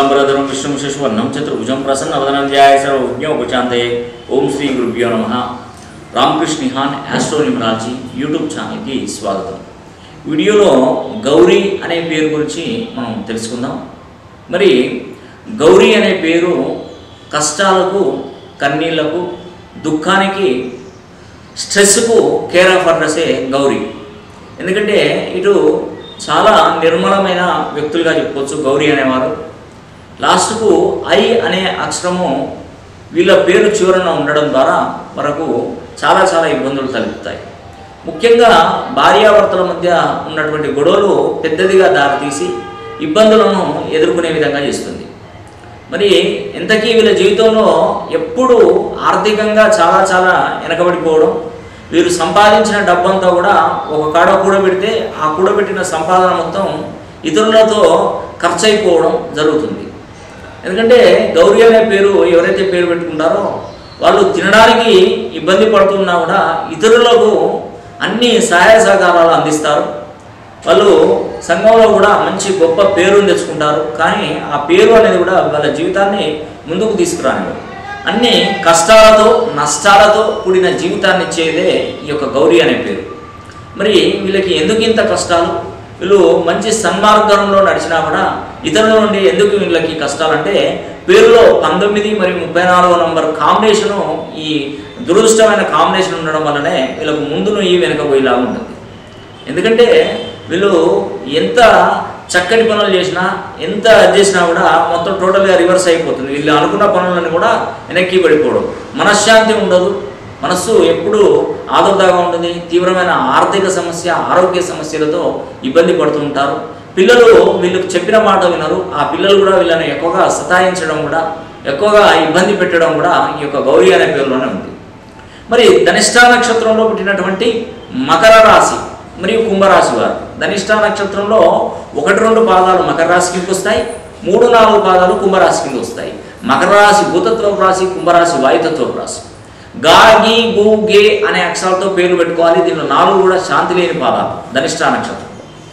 శుక్లాంబరధరం విష్ణుం శశివర్ణం చతుర్భుజం ప్రసన్నవదనం ధ్యాయ సర్వజ్ఞోపచాంతే ఓం శ్రీ గురుభ్యో నమ రామకృష్ణ నిహాన్ ఆస్ట్రోనిమరాజీ యూట్యూబ్ ఛానల్కి స్వాగతం వీడియోలో గౌరీ అనే పేరు గురించి మనం తెలుసుకుందాం మరి గౌరీ అనే పేరు కష్టాలకు కన్నీళ్లకు దుఃఖానికి స్ట్రెస్కు కేర్ ఆఫ్ అడ్రసే గౌరీ ఎందుకంటే ఇటు చాలా నిర్మలమైన వ్యక్తులుగా చెప్పుకోవచ్చు గౌరీ అనేవారు లాస్ట్కు ఐ అనే అక్షరము వీళ్ళ పేరు చివరన ఉండడం ద్వారా మనకు చాలా చాలా ఇబ్బందులు తలెత్తుతాయి ముఖ్యంగా భార్యాభర్తల మధ్య ఉన్నటువంటి గొడవలు పెద్దదిగా దారితీసి ఇబ్బందులను ఎదుర్కొనే విధంగా చేస్తుంది మరి ఇంతకీ వీళ్ళ జీవితంలో ఎప్పుడు ఆర్థికంగా చాలా చాలా వెనకబడిపోవడం వీరు సంపాదించిన డబ్బంతా కూడా ఒక కాడ కూడబెడితే ఆ కూడబెట్టిన సంపాదన మొత్తం ఇతరులతో ఖర్చు అయిపోవడం జరుగుతుంది ఎందుకంటే గౌరీ అనే పేరు ఎవరైతే పేరు పెట్టుకుంటారో వాళ్ళు తినడానికి ఇబ్బంది పడుతున్నా కూడా ఇతరులకు అన్ని సహాయ సహకారాలు అందిస్తారు వాళ్ళు సంఘంలో కూడా మంచి గొప్ప పేరుని తెచ్చుకుంటారు కానీ ఆ పేరు అనేది కూడా వాళ్ళ జీవితాన్ని ముందుకు తీసుకురానివ్వదు అన్ని కష్టాలతో నష్టాలతో కూడిన జీవితాన్ని ఇచ్చేదే ఈ యొక్క గౌరీ అనే పేరు మరి వీళ్ళకి ఎందుకు ఇంత కష్టాలు వీళ్ళు మంచి సన్మార్గంలో నడిచినా కూడా ఇతరుల నుండి ఎందుకు వీళ్ళకి కష్టాలంటే పేరులో పంతొమ్మిది మరియు ముప్పై నాలుగో నంబర్ కాంబినేషను ఈ దురదృష్టమైన కాంబినేషన్ ఉండడం వల్లనే వీళ్ళకు ముందును ఈ వెనుక పోయేలాగా ఉంటుంది ఎందుకంటే వీళ్ళు ఎంత చక్కటి పనులు చేసినా ఎంత అది చేసినా కూడా మొత్తం టోటల్గా రివర్స్ అయిపోతుంది వీళ్ళు అనుకున్న పనులను కూడా వెనక్కి పడిపోవడం మనశ్శాంతి ఉండదు మనస్సు ఎప్పుడూ ఆదుర్దాగా ఉంటుంది తీవ్రమైన ఆర్థిక సమస్య ఆరోగ్య సమస్యలతో ఇబ్బంది పడుతూ ఉంటారు పిల్లలు వీళ్ళకి చెప్పిన మాట వినరు ఆ పిల్లలు కూడా వీళ్ళని ఎక్కువగా సతాయించడం కూడా ఎక్కువగా ఇబ్బంది పెట్టడం కూడా ఈ యొక్క గౌరీ అనే పేరులోనే ఉంది మరి ధనిష్ట నక్షత్రంలో పుట్టినటువంటి మకర రాశి మరియు కుంభరాశి వారు ధనిష్ట నక్షత్రంలో ఒకటి రెండు పాదాలు మకర రాశి కిందకి వస్తాయి మూడు నాలుగు పాదాలు కుంభరాశి కింద వస్తాయి మకర రాశి భూతత్వపు రాశి కుంభరాశి వాయుతత్వపు రాశి గా గీ గు గే అనే అక్షరాలతో పేర్లు పెట్టుకోవాలి దీనిలో నాలుగు కూడా శాంతి లేని పాదాలు ధనిష్ట నక్షత్రం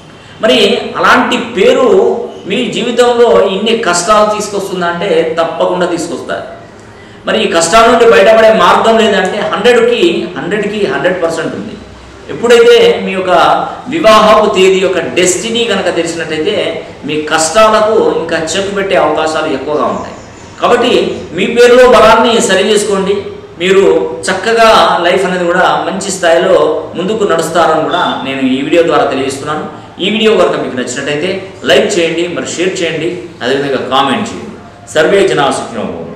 మరి అలాంటి పేరు మీ జీవితంలో ఇన్ని కష్టాలు తీసుకొస్తుందా అంటే తప్పకుండా తీసుకొస్తారు మరి ఈ కష్టాల నుండి బయటపడే మార్గం లేదంటే హండ్రెడ్కి హండ్రెడ్కి హండ్రెడ్ పర్సెంట్ ఉంది ఎప్పుడైతే మీ యొక్క వివాహపు తేదీ యొక్క డెస్టినీ కనుక తెలిసినట్టయితే మీ కష్టాలకు ఇంకా చెక్ పెట్టే అవకాశాలు ఎక్కువగా ఉంటాయి కాబట్టి మీ పేరులో బలాన్ని సరి చేసుకోండి మీరు చక్కగా లైఫ్ అనేది కూడా మంచి స్థాయిలో ముందుకు నడుస్తారని కూడా నేను ఈ వీడియో ద్వారా తెలియజేస్తున్నాను ఈ వీడియో కనుక మీకు నచ్చినట్టయితే లైక్ చేయండి మరి షేర్ చేయండి అదేవిధంగా కామెంట్ చేయండి సర్వే జనా సుఖినో